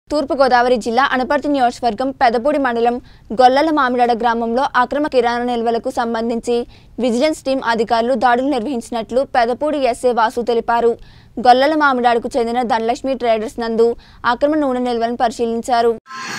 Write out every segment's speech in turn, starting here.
తూర్పుగోదావరి జిల్లా అనపర్తి నియోజకవర్గం పెదపూడి మండలం గొల్లల మామిడాడ గ్రామంలో అక్రమ కిరాణా నిల్వలకు సంబంధించి విజిలెన్స్ టీం అధికారులు దాడులు నిర్వహించినట్లు పెదపూడి ఎస్ఏ వాసు తెలిపారు గొల్లల మామిడాడకు చెందిన ధనలక్ష్మి ట్రేడర్స్ నందు అక్రమ నూనె నిల్వలను పరిశీలించారు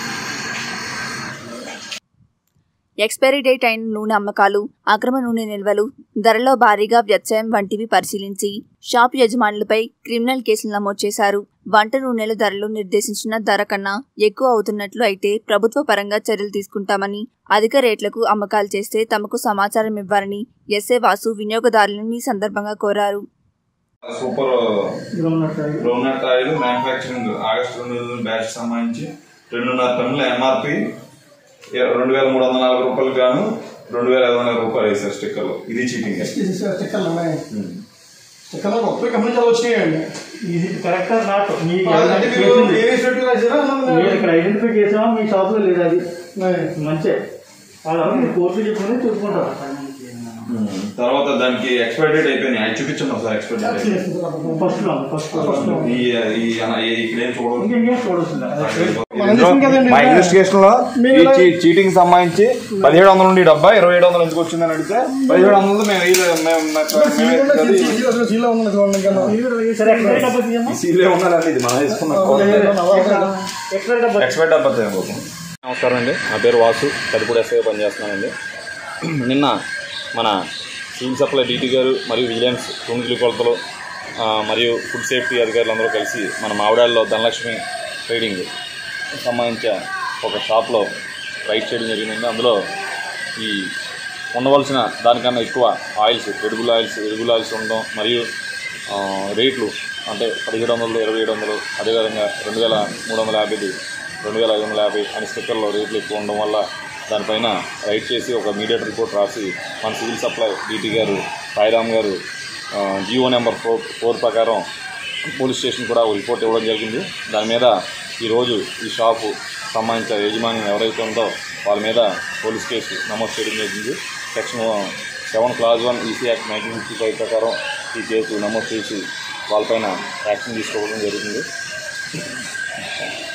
ఎక్స్పైరీ డేట్ అయిన నూనె అమ్మకాలు అక్రమ నూనె నిల్వలు ధరలో భారీగా వ్యత్యయం వంటివి పరిశీలించి షాప్ యజమానులపై క్రిమినల్ కేసులు నమోదు చేశారు వంట నూనెల ధరలు నిర్దేశించిన ధర కన్నా ఎక్కువ అవుతున్నట్లు అయితే ప్రభుత్వ పరంగా చర్యలు తీసుకుంటామని అధిక రేట్లకు అమ్మకాలు చేస్తే తమకు సమాచారం ఇవ్వాలని ఎస్ఏ వాసు వినియోగదారులను ఈ సందర్భంగా కోరారు super groundnut oil groundnut oil manufacturing August రెండు వేల బ్యాచ్ సంబంధించి రెండున్నర టన్నుల ఎంఆర్పి రెండు వేల మూడు వందల నలభై రూపాయలు గాను రెండు వేల ఐదు వందల రూపాయలు వేసారు స్టిక్కర్లు ఇది చీటింగ్ స్టిక్కర్లు ఉన్నాయి స్టిక్కర్లు ముప్పై కంపెనీ చాలా వచ్చినాయండి ఇది కరెక్ట్ నాట్ మీ అంటే మీరు ఏ ఇన్స్టిట్యూట్ రాసారా మీరు ఇక్కడ ఐడెంటిఫై చేసామా మీ షాప్ లో లేదు అది మంచి అలా మీరు కోర్సు చెప్పుకొని చూసుకుంటారు తర్వాత దానికి ఎక్స్పైర్ డేట్ అయిపోయినాయి అది చూపించండి ఒకసారి ఎక్స్పైర్ డేట్ ఫస్ట్ లో ఫస్ట్ ఫస్ట్ లో ఈ ఈ ఈ- ఇక్కడ ఏం చూడదు ఇంకేం చూడొస్తుంది మనం తీసుకుని కదండి మా ఇన్వెస్టిగేషన్ లో ఈ చీ- చీటింగ్ సంబంధించి పదిహేడు వందల నుండి డబ్బా ఇరవై ఏడు వందలు ఎందుకు వచ్చిందని అడిగితే పదిహేడు వందలు మేము ఈ- మేము మేము- సీలో ఉన్నది చూడండి ఇంకా సరే ఎక్స్ట్రా డబ్బా తీయమ్మా ఈ సీలే ఉన్నదండి ఇది మనం వేసుకున్న ఎక్స్ట్రా డబ్బా ఎక్స్పైర్ డబ్బా తేకపోతే నమస్కారం అండి నా పేరు వాసు కడుపుడు ఎస్ఐగా పనిచేస్తున్నానండి నిన్న మన సివిల్ సప్లై డీటీ గారు మరియు విజిలెన్స్ తుంగిలి కొలతలు ఆ, మరియు ఫుడ్ సేఫ్టీ అధికారులు అందరూ కలిసి మన మావిడాల్లో ధనలక్ష్మి ట్రేడింగ్ సంబంధించిన ఒక షాప్లో రైడ్ చేయడం జరిగిందండి అందులో ఈ ఉండవలసిన దానికన్నా ఎక్కువ ఆయిల్స్ ఎడుగుల ఆయిల్స్ ఎడుగుల ఆయిల్స్ ఉండడం మరియు ఆ, రేట్లు అంటే పదిహేడు వందలు ఇరవై ఏడు వందలు అదేవిధంగా రెండు వేల మూడు వందల యాభైది రెండు వేల ఐదు వందల యాభై అని స్టిక్కర్లో రేట్లు ఎక్కువ ఉండడం వల్ల దానిపైన రైడ్ చేసి ఒక మీడియట్ రిపోర్ట్ రాసి మన సివిల్ సప్లై డీటీ గారు సాయిరామ్ గారు జియో నెంబర్ ఫోర్ ఫోర్ ప్రకారం పోలీస్ స్టేషన్ కూడా ఒక రిపోర్ట్ ఇవ్వడం జరిగింది దాని మీద ఈరోజు ఈ షాపు సంబంధించిన యజమాని ఎవరైతే ఉందో వాళ్ళ మీద పోలీస్ కేసు నమోదు చేయడం జరిగింది section seven clause one EC act nineteen fifty five ప్రకారం ఈ కేసు నమోదు చేసి వాళ్ళపైన యాక్షన్ తీసుకోవడం జరుగుతుంది